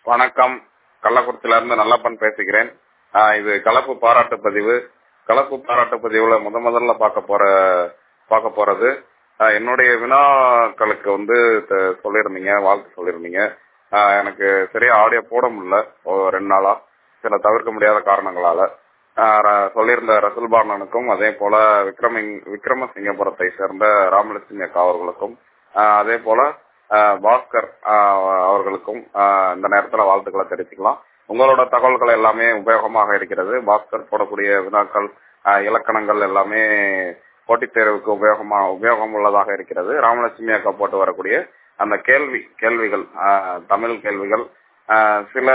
வணக்கம் கள்ளக்குறிச்சியில இருந்து நல்லப்பன் பேசுகிறேன் ஆஹ் இது கலப்பு பாராட்டு பதிவு கலப்பு பாராட்டு பதிவுல முத முதல்ல பார்க்க போற பார்க்க போறது ஆஹ் என்னுடைய வினாக்களுக்கு வந்து த- சொல்லியிருந்தீங்க வாழ்த்து சொல்லியிருந்தீங்க ஆஹ் எனக்கு சரியா ஆடியோ போட முடியல ஒரு ரெண்டு நாளா சில தவிர்க்க முடியாத காரணங்களால ஆஹ் ர- சொல்லியிருந்த ரசூல் பானனுக்கும் அதே போல விக்ரமிங் விக்ரமசிங்கபுரத்தை சேர்ந்த ராமலட்சுமி அக்கா அவர்களுக்கும் ஆஹ் அதே போல ஆஹ் பாஸ்கர் ஆஹ் அவர்களுக்கும் ஆஹ் இந்த நேரத்துல வாழ்த்துக்களை தெரிவிச்சுக்கலாம் உங்களோட தகவல்கள் எல்லாமே உபயோகமாக இருக்கிறது பாஸ்கர் போடக்கூடிய வினாக்கள் ஆஹ் இலக்கணங்கள் எல்லாமே போட்டித் தேர்வுக்கு உபயோகமா உபயோகம் உள்ளதாக இருக்கிறது ராமலட்சுமி அக்கா போட்டு வரக்கூடிய அந்த கேள்வி கேள்விகள் ஆஹ் தமிழ் கேள்விகள் ஆஹ் சில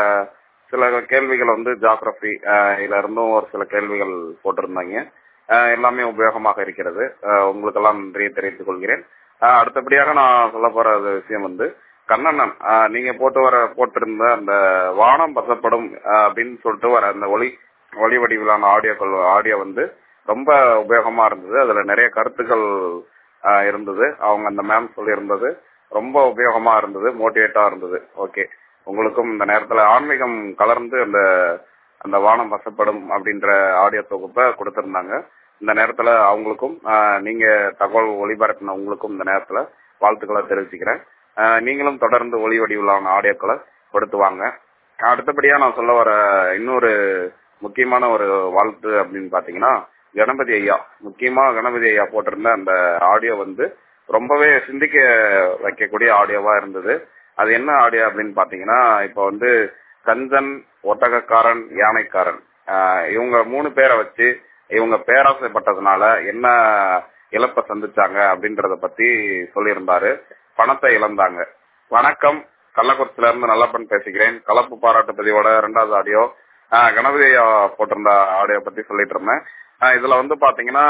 சில கேள்விகள் வந்து ஜாகிரபி இதுல இருந்தும் ஒரு சில கேள்விகள் போட்டிருந்தாங்க ஆஹ் எல்லாமே உபயோகமாக இருக்கிறது ஆஹ் உங்களுக்கெல்லாம் நன்றியை தெரிவித்துக் கொள்கிறேன் ஆஹ் அடுத்தபடியாக நான் சொல்ல போற விஷயம் வந்து கண்ணண்ணன் ஆஹ் நீங்க போட்டு வர போட்டிருந்த அந்த வானம் பசப்படும் ஆஹ் அப்படின்னு சொல்லிட்டு வர அந்த ஒளி ஒளி வடிவிலான ஆடியோக்கள் ஆடியோ வந்து ரொம்ப உபயோகமா இருந்தது அதுல நிறைய கருத்துக்கள் ஆஹ் இருந்தது அவங்க அந்த மேம் சொல்லியிருந்தது ரொம்ப உபயோகமா இருந்தது மோட்டிவேட்டா இருந்தது ஓகே உங்களுக்கும் இந்த நேரத்துல ஆன்மீகம் கலர்ந்து அந்த அந்த வானம் வசப்படும் அப்படின்ற ஆடியோ தொகுப்பை கொடுத்திருந்தாங்க இந்த நேரத்துல அவங்களுக்கும் ஆஹ் நீங்க தகவல் ஒளிபரப்பின உங்களுக்கும் இந்த நேரத்துல வாழ்த்துக்களை தெரிவிச்சுக்கிறேன் ஆஹ் நீங்களும் தொடர்ந்து ஒளி வடிவிலான ஆடியோக்களை கொடுத்து வாங்க அடுத்தபடியா நான் சொல்ல வர இன்னொரு முக்கியமான ஒரு வாழ்த்து அப்படின்னு பாத்தீங்கன்னா கணபதி ஐயா முக்கியமா கணபதி ஐயா போட்டிருந்த அந்த ஆடியோ வந்து ரொம்பவே சிந்திக்க வைக்கக்கூடிய ஆடியோவா இருந்தது அது என்ன ஆடியோ அப்படின்னு பாத்தீங்கன்னா இப்ப வந்து கஞ்சன் ஒட்டகக்காரன் யானைக்காரன் ஆஹ் இவங்க மூணு பேரை வச்சு இவங்க பேராசைப்பட்டதுனால என்ன இழப்ப சந்திச்சாங்க அப்படின்றத பத்தி சொல்லியிருந்தாரு பணத்தை இழந்தாங்க வணக்கம் கள்ளக்குறிச்சியில இருந்து நல்லப்பன் பேசுகிறேன் கலப்பு பாராட்டு பதிவோட இரண்டாவது ஆடியோ ஆஹ் கணபதி ஐயா போட்டிருந்த ஆடியோ பத்தி சொல்லிட்டு இருந்தேன் ஆஹ் இதுல வந்து பாத்தீங்கன்னா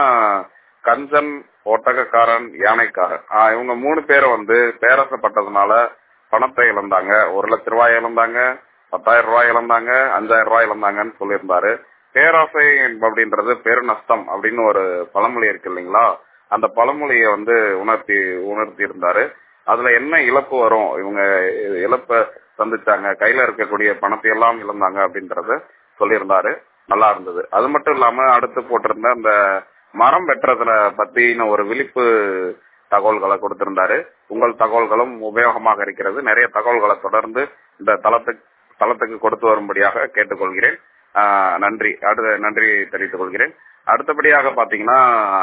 கஞ்சன் ஒட்டகக்காரன் யானைக்காரன் ஆஹ் இவங்க மூணு பேரும் வந்து பேரசப்பட்டதுனால பணத்தை இழந்தாங்க ஒரு லட்ச ரூபாய் இழந்தாங்க பத்தாயிரம் ரூபாய் இழந்தாங்க அஞ்சாயிரம் ரூபாய் இழந்தாங்கன்னு சொல்லியிருந்தாரு பேராசை அப்படின்றது பெருநஷ்டம் அப்படின்னு ஒரு பழமொழி இருக்கு இல்லைங்களா அந்த பழமொழியை வந்து உணர்த்தி உணர்த்தி இருந்தாரு அதுல என்ன இழப்பு வரும் இவங்க இழப்ப சந்திச்சாங்க கையில இருக்கக்கூடிய பணத்தை எல்லாம் இழந்தாங்க அப்படின்றத சொல்லியிருந்தாரு நல்லா இருந்தது அது மட்டும் இல்லாம அடுத்து போட்டிருந்த அந்த மரம் வெட்டுறதுல பத்தின ஒரு விழிப்பு தகவல்களை கொடுத்திருந்தாரு உங்கள் தகவல்களும் உபயோகமாக இருக்கிறது நிறைய தகவல்களை தொடர்ந்து இந்த தளத்துக்கு தளத்துக்கு கொடுத்து வரும்படியாக கேட்டுக்கொள்கிறேன் ஆஹ் நன்றி அடுத்த நன்றி தெரிவித்துக் கொள்கிறேன் அடுத்தபடியாக பாத்தீங்கன்னா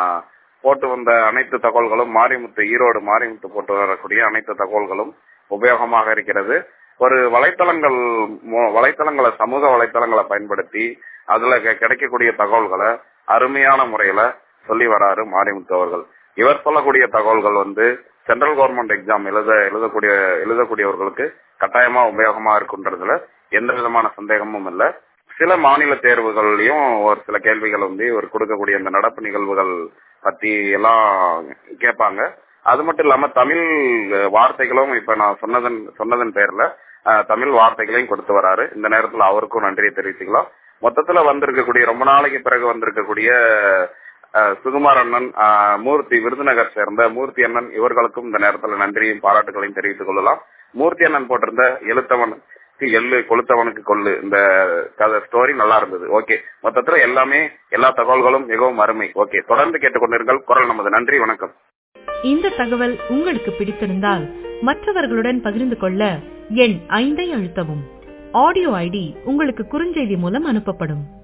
போட்டு வந்த அனைத்து தகவல்களும் மாரிமுத்து ஈரோடு மாரிமுத்து போட்டு வரக்கூடிய அனைத்து தகவல்களும் உபயோகமாக இருக்கிறது ஒரு வலைத்தளங்கள் மு- வலைத்தளங்களை சமூக வலைத்தளங்களை பயன்படுத்தி அதுல கி- கிடைக்கக்கூடிய தகவல்களை அருமையான முறையில சொல்லி வராரு மாரிமுத்து அவர்கள் இவர் சொல்லக்கூடிய தகவல்கள் வந்து சென்ட்ரல் கவர்மெண்ட் எக்ஸாம் எழுத எழுதக்கூடிய எழுதக்கூடியவர்களுக்கு கட்டாயமா உபயோகமா இருக்குன்றதுல எந்த விதமான சந்தேகமும் இல்ல சில மாநில தேர்வுகள்லயும் ஒரு சில கேள்விகள் வந்து இவர் கொடுக்கக்கூடிய இந்த நடப்பு நிகழ்வுகள் பத்தி எல்லாம் கேட்பாங்க அது மட்டும் இல்லாம தமிழ் வார்த்தைகளும் இப்ப நான் சொன்னதன் சொன்னதன் பேர்ல அஹ், தமிழ் வார்த்தைகளையும் கொடுத்து வராரு இந்த நேரத்துல அவருக்கும் நன்றியை தெரிவிச்சுக்கலாம் மொத்தத்துல வந்திருக்கக்கூடிய ரொம்ப நாளைக்கு பிறகு வந்திருக்கக்கூடிய அஹ், சுகுமார் அண்ணன் அஹ், மூர்த்தி விருதுநகர் சேர்ந்த மூர்த்தி அண்ணன் இவர்களுக்கும் இந்த நேரத்துல நன்றியும் பாராட்டுகளையும் தெரிவித்துக் கொள்ளலாம் மூர்த்தி அண்ணன் போட்டிருந்த எழுத்தவனுக்கு எள்ளு கொளுத்தவனுக்கு கொள்ளு இந்த கதை ஸ்டோரி நல்லா இருந்தது ஓகே மொத்தத்துல எல்லாமே எல்லா தகவல்களும் மிகவும் அருமை ஓகே தொடர்ந்து கேட்டுக்கொண்டிருங்கள் குரல் நமது நன்றி வணக்கம் இந்த தகவல் உங்களுக்கு பிடித்திருந்தால் மற்றவர்களுடன் பகிர்ந்து கொள்ள எண் ஐந்தை அழுத்தவும் ஆடியோ ஐடி உங்களுக்கு குறுஞ்செய்தி மூலம் அனுப்பப்படும்